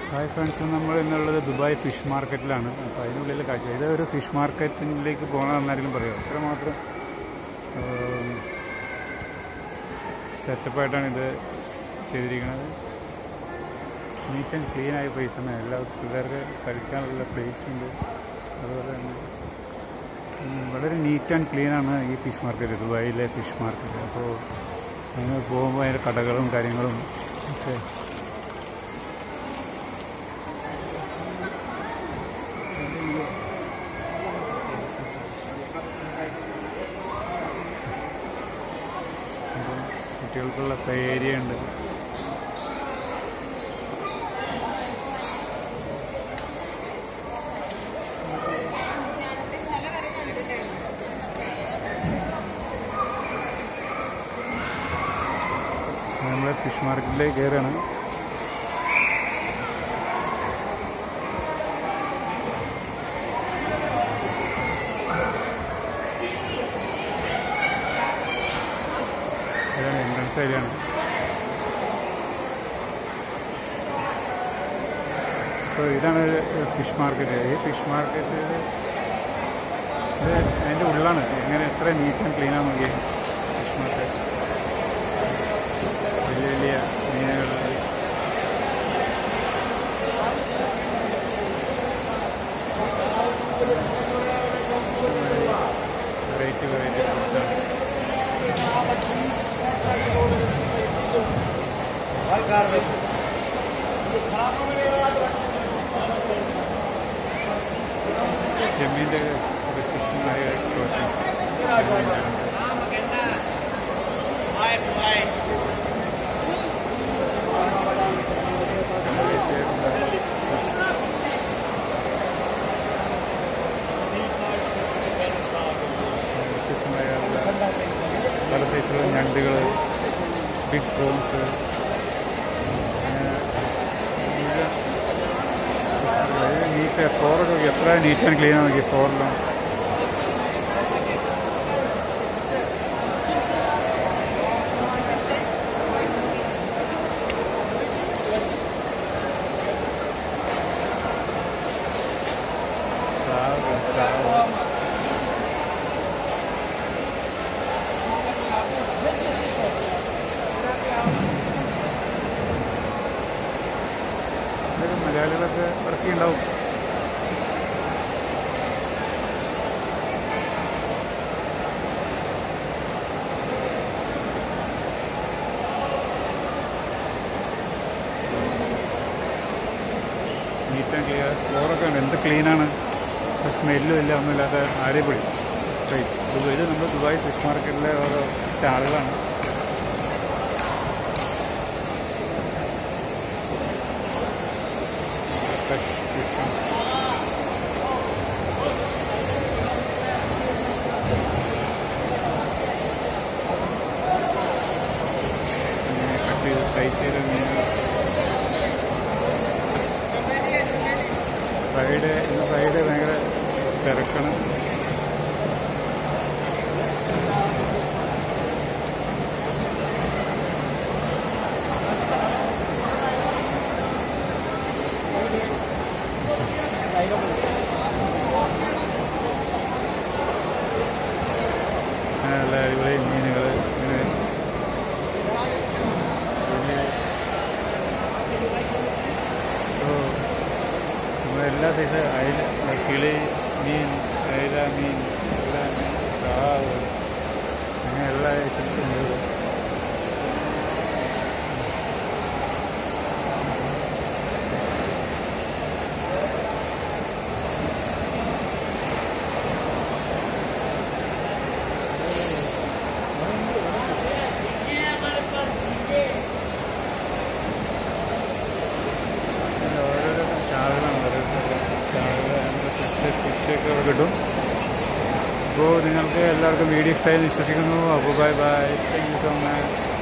Hi friends നമ്മൾ ഇന്നുള്ളത് Dubai fish മാർക്കറ്റിലാണ് അപ്പോൾ അതിനുള്ളിൽ കാഴ്ച ഇത് ഒരു ഫിഷ് മാർക്കറ്റിലേക്ക് പോകണമെന്ന് ആരെങ്കിലും പറയുമോ അത്രമാത്രം സെറ്റപ്പായിട്ടാണ് ഇത് ചെയ്തിരിക്കുന്നത് നീറ്റ് ആൻഡ് ക്ലീൻ ആയ പ്ലേസ് ആണ് എല്ലാ പിള്ളേർക്ക് കളിക്കാനുള്ള പ്ലേസ് ഉണ്ട് അതുപോലെ തന്നെ ഉം, വളരെ നീറ്റ് ആൻഡ് ക്ലീൻ ആണ് ഈ ഫിഷ് മാർക്കറ്റ് ദുബായിലെ ഫിഷ് മാർക്കറ്റ് അപ്പോൾ അതിന് പോകുമ്പോൾ അതിൻ്റെ കടകളും കാര്യങ്ങളും ഒക്കെ അപ്പം കുട്ടികൾക്കുള്ള പ്ലേ ഏരിയ ഉണ്ട് നമ്മൾ ഫിഷ് മാർക്കറ്റിലേക്ക് കയറുകയാണ് ഇതാണ് എൻട്രൻസ് ഏരിയയാണ് അപ്പോൾ ഇതാണ് ഫിഷ് മാർക്കറ്റ് ഈ ഫിഷ് മാർക്കറ്റ് ഇത് അതിൻ്റെ ഉള്ളിലാണ് എങ്ങനെ എത്ര നീറ്റ് ആൻഡ് ക്ലീൻ ആണ് നോക്കിയത് ഫിഷ് മാർക്കറ്റ് വലിയ വലിയ മീനുകൾ വെറൈറ്റി വെറൈറ്റി ഫുഡ്സാണ് ചെമ്മീൻ്റെ വ്യത്യസ്തമായ പ്രോസസ് വ്യത്യസ്തമായ പല സൈസിലുള്ള ഞണ്ടുകൾ ബിഗ് പ്രോൺസ് നീറ്റ് ഫ്ലോറൊക്കെ എത്ര നീറ്റ് ആൻഡ് ക്ലീൻ ആണ് നോക്കി ഫ്ലോറിലും സ്രാവ് സ്രാവ് ഇതൊക്കെ മലയാളികളൊക്കെ വർക്ക് ഉണ്ടാവും നീറ്റ് ആൻഡ് ക്ലിയർ ഫ്ലോറൊക്കെ ഉണ്ട് എന്ത് ക്ലീനാണ് സ്മെല്ലും ഇല്ല ഒന്നുമില്ലാത്ത അടിപൊളി പ്ലേസ് ദുബായ് ഇത് നമ്മൾ ദുബായ് ഫിഷ് മാർക്കറ്റിലെ ഓരോ സ്റ്റാളുകളാണ് ഫ്രഷ് ഫിഷ് ഇങ്ങനെ കട്ട് ചെയ്ത് സ്ലൈസ് ചെയ്ത മീനുകൾ ഫ്രൈഡേ ഇന്ന് ഫ്രൈഡേ ഭയങ്കര തിരക്കാണ് നല്ല അടിപൊളി മീനുകൾ ഇങ്ങനെ പിന്നെ ഓ നമ്മുടെ എല്ലാ സൈസ് അയല കിളി മീൻ അയല മീൻ എല്ലാ മീൻ സ്രാവ് അങ്ങനെ എല്ലാ ഐറ്റംസും ഉണ്ട് ഇവിടെ. അങ്ങനെ ഓരോരോ സ്റ്റാളുകളാണ് ഓരോരുത്തരുടെ സ്റ്റാളുകൾ ഫിഷ് ഫിഷൊക്കെ അവിടെ കിട്ടും അപ്പോൾ നിങ്ങൾക്ക് എല്ലാവർക്കും വീഡിയോ ഇഷ്ടമായി വിശ്വസിക്കുന്നു അപ്പോൾ bye bye thank you so much